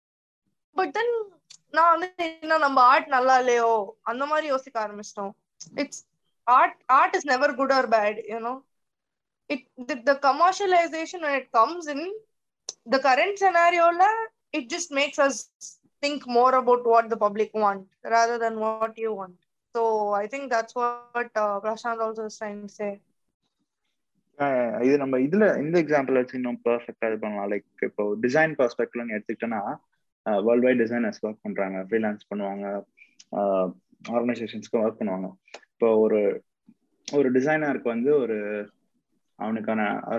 but then நான் வந்து என்ன நம்ம art நல்லா இல்லையோ அந்த மாதிரி யோசிக்க ஆரம்பிச்சிட்டோம் it's art art is never good or bad you know it the, the commercialization when it comes in the current scenario la, it just makes us think more about what the public want rather than what you want so i think that's what uh, prashant also is trying to say ah இது நம்ம இதுல இந்த example வச்சு இன்னும் பெர்ஃபெக்டா இது பண்ணலாம் like இப்போ design பர்ஸ்பெக்ட்ல எடுத்துக்கிட்டோன்னா வேர்ல்ட் வைட் டிசைனர்ஸ் ஒர்க் பண்றாங்க ஃப்ரீலான்ஸ் பண்ணுவாங்க ஆர்கனைசேஷன்ஸ்க்கு ஒர்க் பண்ணுவாங்க இப்போ ஒரு ஒரு டிசைனருக்கு வந்து ஒரு அவனுக்கான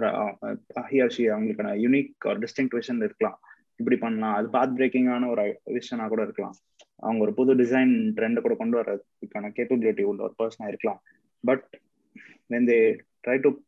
ஹியாஷி அவங்களுக்கான யூனிக் ஒரு டிஸ்டிங் விஷன் இருக்கலாம் இப்படி பண்ணலாம் அது பாத் பிரேக்கிங்கான ஒரு விஷனா கூட இருக்கலாம் அவங்க ஒரு புது டிசைன் ட்ரெண்ட் கூட கொண்டு வர்றதுக்கான கேப்பபிலிட்டி உள்ள ஒரு பர்சனா இருக்கலாம் but when they try to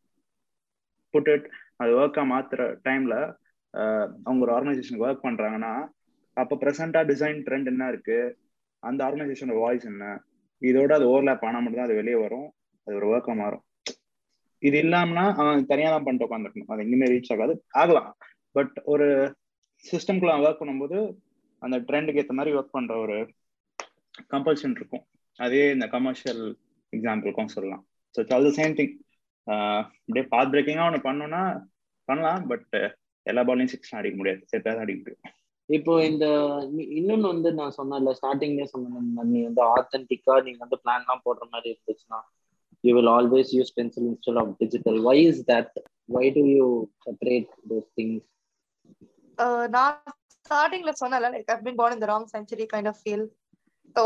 put it அது ஒர்க்கா மாத்துற டைம்ல அவங்க ஒரு ஆர்கனைசேஷனுக்கு ஒர்க் பண்றாங்கன்னா அப்போ ப்ரெசென்டா டிசைன் ட்ரெண்ட் என்ன இருக்கு அந்த ஆர்கனைசேஷனோட வாய்ஸ் என்ன இதோட அது ஓவர்லேப் ஆனா மட்டும் தான் அது வெளியே வரும் அது ஒரு ஒர்க்கா மாறும் இது இல்லாமனா அவன் தனியா தான் பண்ணிட்டு உட்காந்துருக்கணும் அது எங்கேயுமே ரீச் ஆகாது ஆகலாம் பட் ஒரு சிஸ்டம்குள்ள ஒர்க் பண்ணும்போது அந்த ட்ரெண்டுக்கு ஏற்ற மாதிரி ஒர்க் பண்ற ஒரு கம்பல்ஷன் இருக்கும் அதே இந்த கமர்ஷியல் எக்ஸாம்பிளுக்கும் சொல்லலாம் so it's all the same thing அப்படியே பாத் பிரேக்கிங்கா ஒன்று பண்ணோம்னா பண்ணலாம் பட் எல்லா பாலையும் சிக்ஸ் அடிக்க முடியாது செட்டாக தான் அடிக்க முடியும் இப்போ இந்த நீ- இன்னொன்னு வந்து நான் சொன்னேன்ல ஸ்டார்டிங்லேயே சொன்னேன் நீ வந்து ஆத்தென்டிக்கா நீங்க வந்து பிளான்லாம் போடுற மாதிரி இருந்துச்சுன்னா you will always use pencil instead of digital why is that why do you separate those things uh, நான் ஸ்டார்டிங்ல சொன்னல like I've been born in the wrong century kind of feel so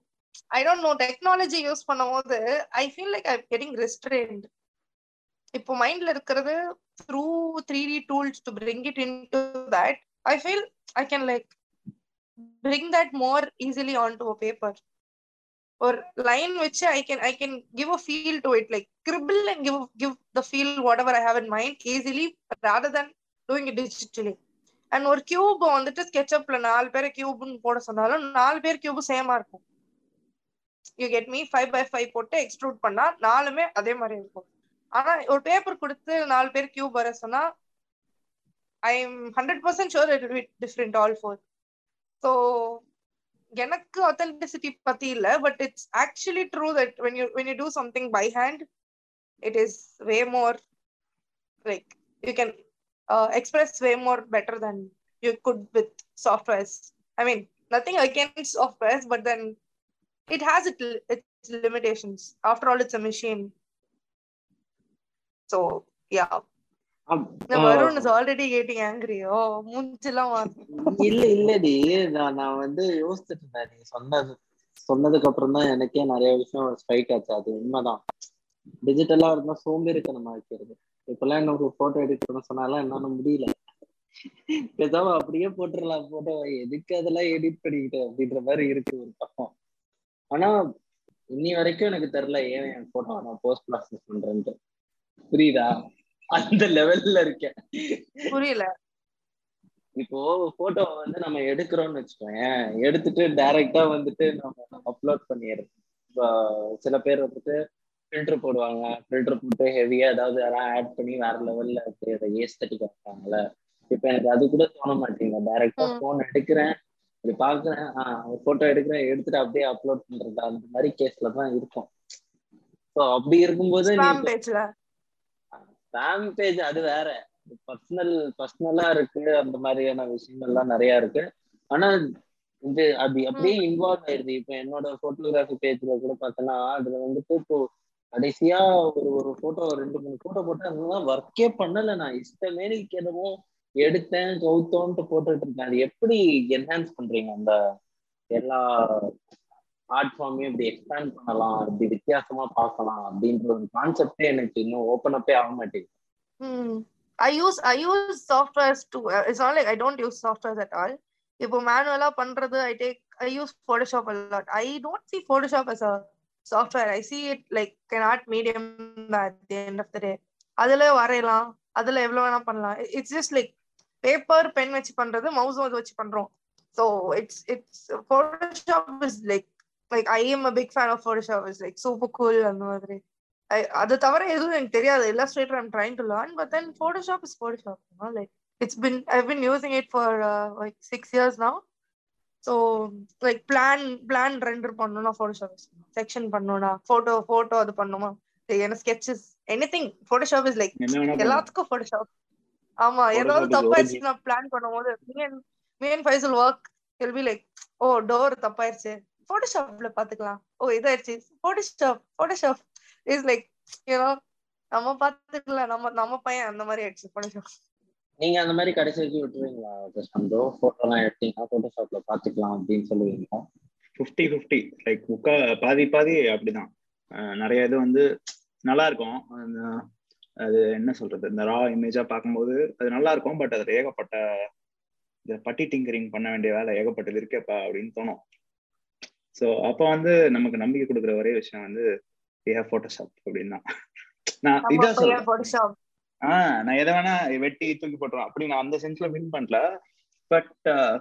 I don't know technology use பண்ணும்போது I feel like I'm getting restraint இப்போ மைண்ட்ல இருக்கிறது through three D tools to bring it in to that I feel I can like bring that more easily on to paper ஒரு line வச்சு I can I can give a feel to it like scribble and give give the feel whatever I have in mind easily rather than doing it digitally and ஒரு cube வந்துட்டு ஸ்கெட்சப்ல நாலு பேரை கியூப்னு போட சொன்னாலும் நாலு பேர் கியூப் சேமா இருக்கும் you get me five by five போட்டு எக்ஸ்ட்ரூட் பண்ணா நாலுமே அதே மாதிரி இருக்கும் ஆனா ஒரு பேப்பர் கொடுத்து நாலு பேர் கியூப் வர சொன்னா I am hundred percent sure it be different all four so எனக்கு அத்தென்டிசிட்டி பத்தி இல்ல but it's actually true that when you when you do something by hand it is way more like you can uh, express way more better than you could with softwares. I mean, nothing against softwares, but then it has it, its limitations. After all, it's a machine. So yeah Varun is already getting ஆங்கிரியோ மூஞ்செல்லாம் இல்ல இல்லடி நான் நான் வந்து யோசிச்சுட்டு இருந்தேன் நீ சொன்னது சொன்னதுக்கு அப்புறம் தான் எனக்கே நிறைய விஷயம் ஸ்ட்ரைக் ஆச்சு அது உண்மைதான் டிஜிட்டலா இருந்தா சோம்பேறித்தனமா இருக்கிறது இப்பெல்லாம் என்ன ஒரு போட்டோ எடுக்கணும்னு சொன்னாலும் என்னால முடியல பேசாம அப்படியே போட்டுடலாம் போட்டோ எதுக்கு அதெல்லாம் எடிட் பண்ணிக்கிட்டு அப்படின்ற மாதிரி இருக்கு ஒரு பக்கம் ஆனா இன்னி வரைக்கும் எனக்கு தெரியல ஏன் என் போட்டோ நான் போஸ்ட் ப்ராசஸ் பண்றேன்ட்டு புரியுதா அந்த லெவல்ல இருக்கேன் புரியல இப்போ போட்டோ வந்து நம்ம எடுக்கிறோம்னு வச்சுக்கோங்க எடுத்துட்டு டைரக்டா வந்துட்டு நம்ம அப்லோட் பண்ணிடுறோம் இப்போ சில பேர் வந்துட்டு ஃபில்டர் போடுவாங்க ஃபில்டர் போட்டு ஹெவியா ஏதாவது யாராவது ஆட் பண்ணி வேற லெவல்ல அதை ஏஸ்தட்டிக் வைப்பாங்கல்ல இப்ப எனக்கு அது கூட தோண மாட்டேங்குது டைரக்டா போன் எடுக்கிறேன் இப்படி பாக்குறேன் ஆஹ் போட்டோ எடுக்கிறேன் எடுத்துட்டு அப்படியே அப்லோட் பண்றது அந்த மாதிரி கேஸ்ல தான் இருக்கும் ஸோ அப்படி இருக்கும்போது நீ பேஜ்ல ஸ்பாம் பேஜ் அது வேற பர்சனல் பர்சனலா இருக்கு அந்த மாதிரியான விஷயங்கள்லாம் நிறைய இருக்கு ஆனா இது அது அப்படியே இன்வால்வ் ஆயிடுது இப்ப என்னோட போட்டோகிராஃபி பேஜ்ல கூட பார்த்தோன்னா அதுல வந்துட்டு இப்போ கடைசியா ஒரு ஒரு போட்டோ ரெண்டு மூணு போட்டோ போட்டு அதெல்லாம் ஒர்க்கே பண்ணல நான் இஷ்டமேனிக்கு என்னமோ எடுத்தேன் கௌத்தோன்ட்டு போட்டுட்டு இருக்கேன் அது எப்படி என்ஹான்ஸ் பண்றீங்க அந்த எல்லா ஆர்ட் ஃபார்மையும் இப்படி எக்ஸ்பேண்ட் பண்ணலாம் இப்படி வித்தியாசமா பார்க்கலாம் அப்படின்ற ஒரு கான்செப்டே எனக்கு இன்னும் ஓப்பன் அப்பே ஆக மாட்டேங்குது I use I use softwares too. It's not like I don't use softwares at all. இப்போ மேனுவலா பண்றது I take I use Photoshop a lot. I don't see Photoshop as a software. I see it like an art medium at the end of the day. அதுல வரையலாம் அதுல எவ்வளவு வேணா பண்ணலாம் it's just like paper pen வச்சு பண்றது mouse வச்சு பண்றோம் so it's it's Photoshop is like like I am a big fan of Photoshop is like super cool அந்த மாதிரி அது தவிர எதுவும் எனக்கு தெரியாது Illustrator I'm trying to learn but then Photoshop is Photoshop like it's been I been using it for like six years now so like plan plan render பண்ணணும்னா Photoshop section பண்ணணும்னா photo photo அது பண்ணுமா என்ன sketches any thing Photoshop is like எல்லாத்துக்கும் Photoshop ஆமா ஏதாவது தப்பாயிருச்சு நான் பிளான் பண்ணும்போது mean Faisal work will be like oh door தப்பாயிருச்சு ஃபோட்டோஷாப்ல பாத்துக்கலாம் ஓ இதாயிருச்சு Photoshop Photoshop is like you know நம்ம பாத்துக்கலாம் நம்ம நம்ம பையன் அந்த மாதிரி ஆயிடுச்சு ஃபோட்டோஷாப் நீங்க அந்த மாதிரி கடைசி வரைக்கும் விட்டுருவீங்களா சந்தோ போட்டோலாம் எடுத்தீங்கன்னா போட்டோஷாப்ல பாத்துக்கலாம் அப்படின்னு சொல்லுவீங்களா ஃபிஃப்டி ஃபிஃப்டி லைக் முக்கா பாதி பாதி அப்படிதான் நிறைய இது வந்து நல்லா இருக்கும் அது என்ன சொல்றது இந்த ரா இமேஜா பார்க்கும்போது அது நல்லா இருக்கும் பட் அது ஏகப்பட்ட இந்த பட்டி டிங்கரிங் பண்ண வேண்டிய வேலை ஏகப்பட்டது இருக்கேப்பா அப்படின்னு தோணும் ஸோ அப்போ வந்து நமக்கு நம்பிக்கை கொடுக்குற ஒரே விஷயம் வந்து ஏ ஃபோட்டோஷாப் அப்படின்னா நான் இதான் சொல்றேன் ஆஹ் நான் எதை வேணா வெட்டி தூக்கி போட்டுருவேன் அப்படி நான் அந்த சென்ஸ்ல வின் பண்ணல பட்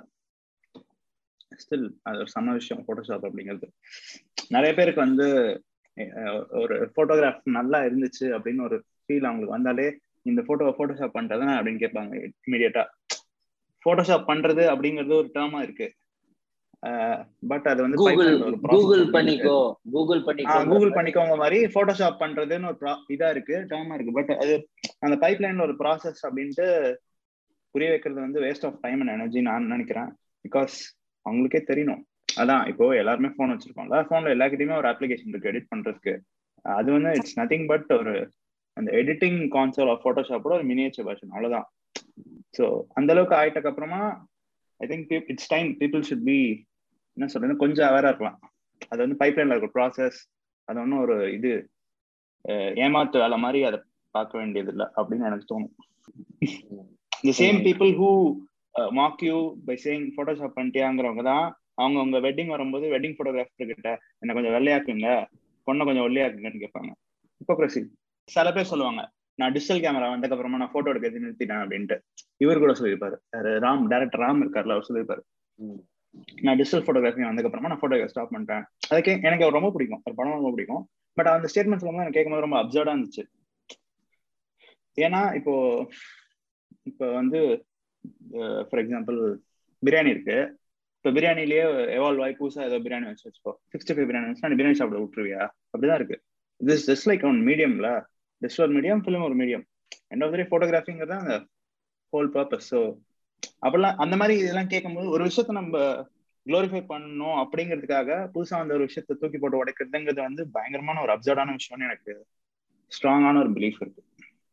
ஸ்டில் அது ஒரு சம விஷயம் ஃபோட்டோஷாப் அப்படிங்கிறது நிறைய பேருக்கு வந்து ஒரு ஃபோட்டோகிராஃப் நல்லா இருந்துச்சு அப்படின்னு ஒரு ஃபீல் அவங்களுக்கு வந்தாலே இந்த போட்டோவை ஃபோட்டோஷாப் பண்றதுனா அப்படின்னு கேட்பாங்க இமீடியட்டா ஃபோட்டோஷாப் பண்றது அப்படிங்கிறது ஒரு டேர்மா இருக்கு பட் அது வந்து கூகுள் கூகுள் பண்ணிக்கோ கூகுள் பண்ணிக்கோ கூகுள் பண்ணிக்கோங்க மாதிரி போட்டோஷாப் பண்றதுன்னு ஒரு இதா இருக்கு டேர்மா இருக்கு பட் அது அந்த பைப் லைன்ல ஒரு ப்ராசஸ் அப்படின்ட்டு புரிய வைக்கிறது வந்து waste of time and energy நான் நினைக்கிறேன் பிகாஸ் அவங்களுக்கே தெரியணும் அதான் இப்போ எல்லாருமே ஃபோன் வச்சிருக்கோம்ல ஃபோன்ல எல்லாக்கிட்டையுமே ஒரு அப்ளிகேஷன் இருக்கு எடிட் பண்றதுக்கு அது வந்து இட்ஸ் நத்திங் பட் ஒரு அந்த எடிட்டிங் கான்சோல் ஆஃப் ஃபோட்டோஷாப்போட ஒரு மினியேச்சர் வெர்ஷன் அவ்வளவுதான் ஸோ அந்த அளவுக்கு ஆயிட்டக்கு அப்புறமா I think it's time people should be என்ன சொல்றது கொஞ்சம் அவேரா இருக்கலாம் அது வந்து பைப்லைன்ல இருக்க ப்ராசஸ் அது ஒன்றும் ஒரு இது ஏமாத்து வேலை மாதிரி அதை பார்க்க வேண்டியது இல்லை அப்படின்னு எனக்கு தோணும் the same people who mock you by saying Photoshop பண்ணிட்டியாங்கிறவங்க தான் அவங்க உங்க வெட்டிங் வரும்போது வெட்டிங் ஃபோட்டோகிராஃபர் கிட்ட என்ன கொஞ்சம் வெள்ளையாக்குங்க பொண்ணை கொஞ்சம் ஒல்லியாக்குங்கன்னு கேட்பாங்க ஹிப்போக்ரஸி சில பேர் சொல்லுவாங்க நான் டிஜிட்டல் கேமரா வந்ததுக்கு அப்புறமா நான் போட்டோ எடுக்கிறது நிறுத்திட்டேன் அப்படின்ட்டு இவர் கூட சொல்லியிருப்பாரு ராம் டேரக்டர் ராம் இருக்கார்ல அவர் சொல்லியிருப்பாரு நான் டிஜிட்டல் ஃபோட்டோகிராஃபி வந்ததுக்கப்புறமா நான் ஃபோட்டோ ஸ்டாப் பண்ணிட்டேன் அதுக்கே எனக்கு ரொம்ப பிடிக்கும் ஒரு படம் ரொம்ப பிடிக்கும் பட் அந்த ஸ்டேட்மெண்ட் சொல்லும்போது எனக்கு கேட்கும்போது ரொம்ப அப்சர்டா இருந்துச்சு ஏன்னா இப்போ இப்போ வந்து ஃபார் எக்ஸாம்பிள் பிரியாணி இருக்கு இப்போ பிரியாணிலேயே எவால்வ் ஆகி புதுசாக ஏதோ பிரியாணி வச்சு வச்சுக்கோ சிக்ஸ்டி ஃபைவ் பிரியாணி வச்சு பிரியாணி சாப்பிட விட்டுருவியா அப்படிதான் இருக்கு திஸ் ஜஸ்ட் லைக் ஒன் மீடியம்ல ஜஸ்ட் ஒரு மீடியம் ஃபிலிம் ஒரு மீடியம் எண்ட் ஆஃப் த ஃபோட்டோகிராஃபிங்கிறது அந்த ஹோல் பர்பஸ் ஸோ அப்படிலாம் அந்த மாதிரி இதெல்லாம் கேட்கும்போது ஒரு விஷயத்த நம்ம குளோரிஃபை பண்ணணும் அப்படிங்கிறதுக்காக புதுசா அந்த ஒரு விஷயத்த தூக்கி போட்டு உடைக்கிறதுங்கிறது வந்து பயங்கரமான ஒரு அப்சர்டான விஷயம்னு எனக்கு ஸ்ட்ராங்கான ஒரு பிலீஃப் இருக்கு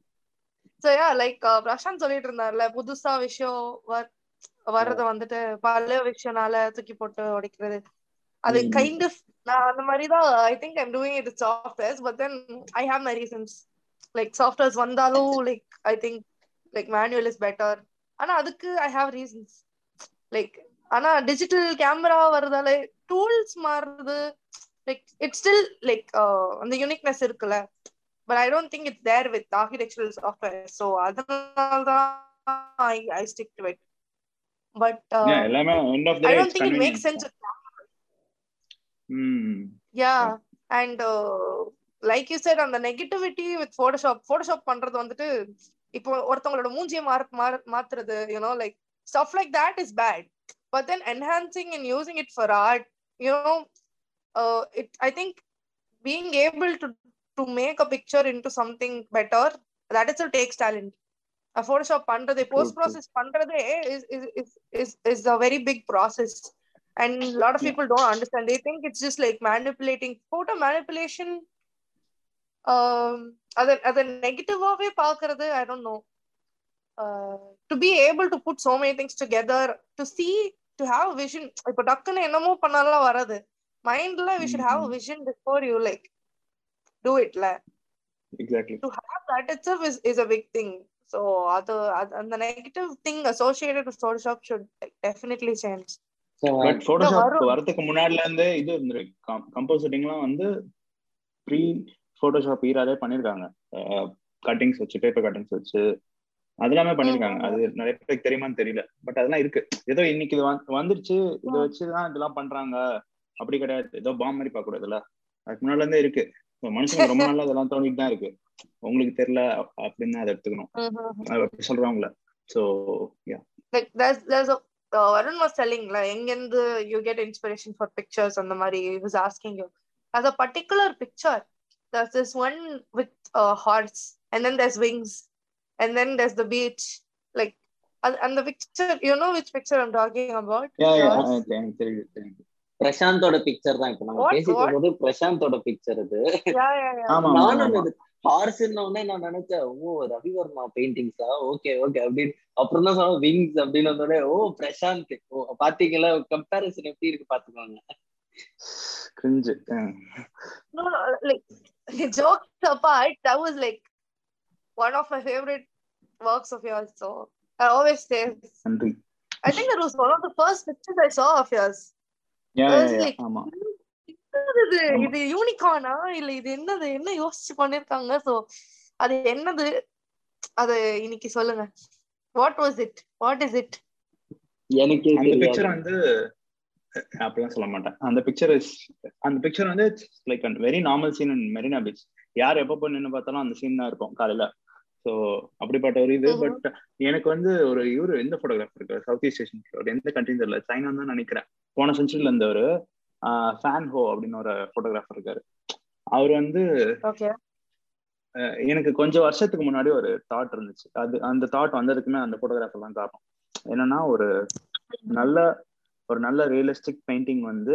சோ யா லைக் பிரசாந்த் சொல்லிட்டு இருந்தார்ல புதுசா விஷயம் வர்- வர்றத வந்துட்டு பழைய விஷயம்னால தூக்கி போட்டு உடைக்கிறது அது ம். கைண்ட் ஆஃப் நான் அந்த மாதிரி தான் I think I'm doing it softwares but then I have my reasons like softwares வந்தாலும் like I think like manual is better ஆனா அதுக்கு ஐ ஹாவ் ரீசன்ஸ் லைக் ஆனா டிஜிட்டல் கேமரா வர்றதால டூல்ஸ் மாறுறது லைக் இட்ஸ் ஸ்டில் லைக் அந்த uniqueness இருக்குல்ல but I don't think it's there with architectural software so அதனால தான் I I stick to it but Yeah, எல்லாமே end of the I day don't it's think it make convenient. Sense hmm yeah and like you said அந்த negativity with Photoshop Photoshop பண்றது வந்துட்டு இப்போ ஒருத்தவங்களோட மூஞ்சியை மாற மாற- மாத்துறது you know like stuff like that is bad but then enhancing and using it for art you know it I think being able to to make a picture into something better that is takes talent Photoshop பண்றதே post true. Process பண்றதே is is is is a very big process and a lot of Yeah. people don't understand they think it's just like manipulating photo manipulation um other other negative way பாக்குறது i don't know uh, to be able to put so many things together to see to have a vision இப்ப டக்குன்னு என்னமோ பண்ணாலும் வராது மைண்ட்ல we should have a Mhm. vision before you like do it ல exactly to have that itself is, is a big thing so அது அது- அந்த negative thing associated with photoshop should like, definitely change So, but Photoshop வரும். வரதுக்கு முன்னாடில இருந்தே இது இருந்திருக்கு கம்போசிட்டிங்லாம் வந்து ப்ரீ போட்டோஷாப் ஈராலே பண்ணிருக்காங்க கட்டிங்ஸ் வச்சு பேப்பர் கட்டிங்ஸ் வச்சு அதெல்லாமே பண்ணிருக்காங்க அது நிறைய பேருக்கு தெரியுமான்னு தெரியல பட் அதெல்லாம் இருக்கு ஏதோ இன்னைக்கு இது வந்து- வந்துருச்சு இதை வச்சுதான் இதெல்லாம் பண்றாங்க அப்படி கிடையாது ஏதோ பாம் மாதிரி பார்க்க கூடாதுல்ல அதுக்கு முன்னாடில இருந்தே இருக்கு So, மனுஷனுக்கு ரொம்ப நாளா இதெல்லாம் தோணிட்டு தான் இருக்கு உங்களுக்கு தெரியல அப்படின்னு தான் அதை எடுத்துக்கணும் அது அப்படி சொல்றாங்களே so yeah like there's there's a uh, Varun was telling like எங்கேருந்து you get inspiration for pictures அந்த மாதிரி he was asking you as a particular picture there's this one with a horse and then there's wings and then there's the beach like and, and the picture you know which picture I'm talking about yeah yeah Yours? எனக்கு தெரியுது தெரியுது பிரசாந்தோட picture தான் இப்ப நம்ம What- பேசிட்டு what? போது பிரசாந்தோட picture இது yeah yeah yeah ஆமா ஆமா, நானும் ஆமா இது ஹார்ஸ் உடனே நான் நினைச்சேன் ஓ ரவிவர்மா பெயிண்டிங்ஸா ஓகே ஓகே அப்படின்னு அப்புறம் தான் சொன்ன விங்ஸ் அப்படின்னு வந்தோடனே ஓ பிரசாந்த் ஓ பாத்தீங்களா கம்பேரிசன் எப்படி இருக்கு பாத்துக்கோங்க cringe no, no like jokes apart that was like one of my favorite works of yours so I always say நன்றி I think that was one of the first pictures I saw of yours. Yeah I was yeah like, ஆமா என்னது இது ஆமா. இது யூனிகார்னா இல்ல இது என்னது என்ன யோசிச்சு பண்ணிருக்காங்க சோ அது என்னது அது இன்னைக்கு சொல்லுங்க what was it what is it எனக்கே அந்த தெரியாது பிக்சர் வந்து அப்படிலாம் சொல்ல மாட்டேன் அந்த பிக்சர் இஸ் அந்த பிக்சர் வந்து like very normal scene in Marina beach யார் எப்போ போய் நின்று பார்த்தாலும் அந்த சீன் தான் இருக்கும் காலையில ஸோ அப்படிப்பட்ட ஒரு இது Mhm. பட் எனக்கு வந்து ஒரு இவரு எந்த ஃபோட்டோகிராஃபர் இருக்கு சவுத் ஈஸ்ட் ஏஷியன் எந்த கண்ட்ரி தெரியல சைனா தான் நினைக்கிறேன் போன சென்ச்சுரியில இருந்த ஒரு ஃபேன் ஹோ அப்படின்னு ஒரு ஃபோட்டோகிராஃபர் இருக்காரு அவர் வந்து ஓகே அஹ் எனக்கு கொஞ்சம் வருஷத்துக்கு முன்னாடி ஒரு தாட் இருந்துச்சு அது அந்த தாட் வந்ததுக்குமே அந்த போட்டோகிராஃபர் தான் காரணம் என்னன்னா ஒரு நல்ல ஒரு நல்ல ரியலிஸ்டிக் பெயிண்டிங் வந்து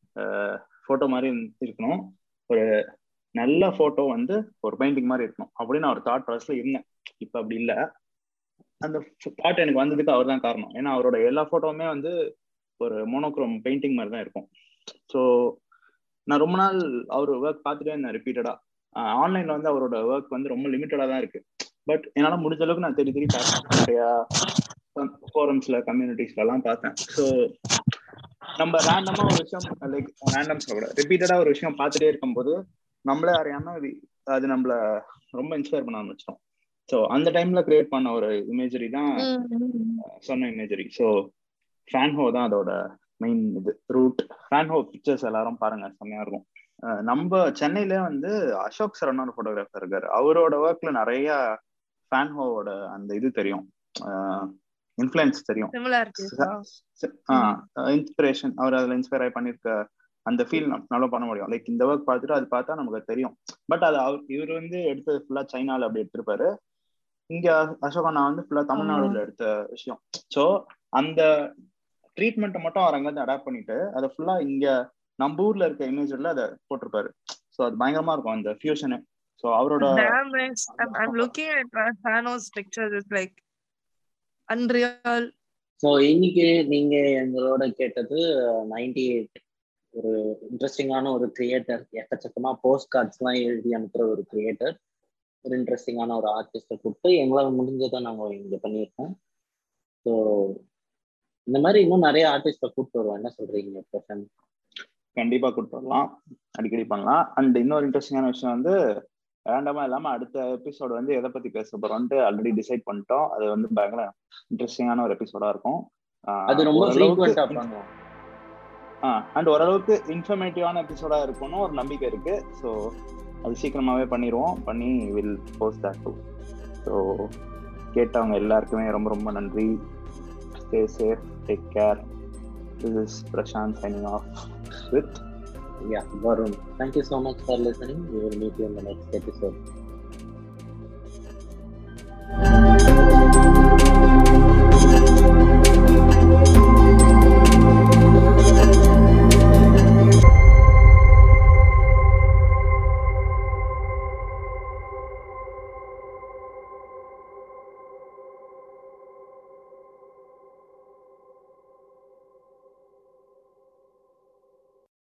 போட்டோ மாதிரி இருக்கணும் ஒரு நல்ல போட்டோ வந்து ஒரு பெயிண்டிங் மாதிரி இருக்கணும் அப்படின்னு நான் ஒரு தாட் ப்ராசஸ்ல இருந்தேன் இப்ப அப்படி இல்ல அந்த தாட் எனக்கு வந்ததுக்கு அவர் தான் காரணம் ஏன்னா அவரோட எல்லா போட்டோவுமே வந்து ஒரு மோனோக்ரோம் பெயிண்டிங் மாதிரி தான் இருக்கும் ஸோ நான் ரொம்ப நாள் அவர் ஒர்க் பார்த்துட்டே இருந்தேன் ரிப்பீட்டடா ஆன்லைன்ல வந்து அவரோட ஒர்க் வந்து ரொம்ப லிமிட்டடா தான் இருக்கு பட் என்னால முடிஞ்ச அளவுக்கு நான் தேடி தேடி பார்த்தேன் நிறையா ஃபோரம்ஸ்ல கம்யூனிட்டிஸ்ல எல்லாம் பார்த்தேன் ஸோ நம்ம ரேண்டமா ஒரு விஷயம் லைக் ரேண்டம் சொல்ல ரிப்பீட்டடா ஒரு விஷயம் பார்த்துட்டே இருக்கும்போது நம்மளே அறியாம அது அது நம்மள ரொம்ப இன்ஸ்பயர் பண்ண ஆரம்பிச்சிட்டோம் ஸோ அந்த டைம்ல கிரியேட் பண்ண ஒரு இமேஜரி தான் சொன்ன இமேஜரி ஸோ ஃபேன்ஹோ தான் அதோட மெயின் இது ரூட் ஃபேன்ஹோ பிக்சர்ஸ் எல்லாரும் பாருங்க செம்மையா இருக்கும் அஹ் நம்ம சென்னையில வந்து அசோக் சரண் ஒரு போட்டோகிராஃபர் இருக்காரு அவரோட ஒர்க்ல நிறைய ஃபேன்ஹோவோட அந்த இது தெரியும் இன்ஃப்ளூயன்ஸ் தெரியும் இன்ஸ்பிரேஷன் அவர் அதுல இன்ஸ்பயர் ஆகி பண்ணிருக்க அந்த ஃபீல் நல்லா பண்ண முடியும் லைக் இந்த ஒர்க் பார்த்துட்டு அது பார்த்தா நமக்கு தெரியும் பட் அது அவர் இவர் வந்து எடுத்தது ஃபுல்லா சைனால அப்படி எடுத்திருப்பாரு இங்க அசோகா வந்து ஃபுல்லா தமிழ்நாடுல எடுத்த விஷயம் ஸோ அந்த ட்ரீட்மெண்ட்டை மட்டும் அவர் அங்கிருந்து அடாப்ட் பண்ணிட்டு அதை ஃபுல்லா இங்க நம்ம ஊர்ல இருக்க இமேஜ்ல அதை போட்டிருப்பாரு ஸோ அது பயங்கரமா இருக்கும் அந்த ஃபியூஷனு ஸோ அவரோட Damn nice. I'm, I'm looking at uh, Thanos pictures. It's like unreal. So இன்னைக்கு நீங்க எங்களோட கேட்டது நைன்டி எயிட் ஒரு இன்ட்ரெஸ்டிங்கான ஒரு கிரியேட்டர் எக்கச்சக்கமா போஸ்ட் கார்ட்ஸ்லாம் எழுதி அனுப்புற ஒரு கிரியேட்டர் ஒரு இன்ட்ரெஸ்டிங்கான ஒரு ஆர்டிஸ்டை கூப்பிட்டு எங்களால் முடிஞ்சதை நாங்கள் இங்கே பண்ணியிருக்கோம் ஸோ இந்த மாதிரி இன்னும் நிறைய ஆர்டிஸ்டை கூப்பிட்டு வருவோம் என்ன சொல்றீங்க பிரசன் கண்டிப்பா கூப்பிட்டு வரலாம் அடிக்கடி பண்ணலாம் அண்ட் இன்னொரு இன்ட்ரெஸ்டிங்கான விஷயம் வந்து ரேண்டமா இல்லாம அடுத்த எபிசோடு வந்து எதை பத்தி பேச போறோம்ட்டு ஆல்ரெடி டிசைட் பண்ணிட்டோம் அது வந்து பயங்கர இன்ட்ரெஸ்டிங்கான ஒரு எபிசோடா இருக்கும் அது ரொம்ப ஃப்ரீக்வெண்ட்டாக பண்ணுவோம் அண்ட் ஓரளவுக்கு இன்ஃபர்மேட்டிவான எபிசோடா இருக்கும்னு ஒரு நம்பிக்கை இருக்கு ஸோ அது சீக்கிரமாவே பண்ணிடுவோம் பண்ணி will post that too so கேட்டவங்க எல்லாருக்குமே ரொம்ப ரொம்ப நன்றி stay safe take care this is Prashanth signing off with Yeah, Varun. Thank you so much for listening. We will meet you in the next episode.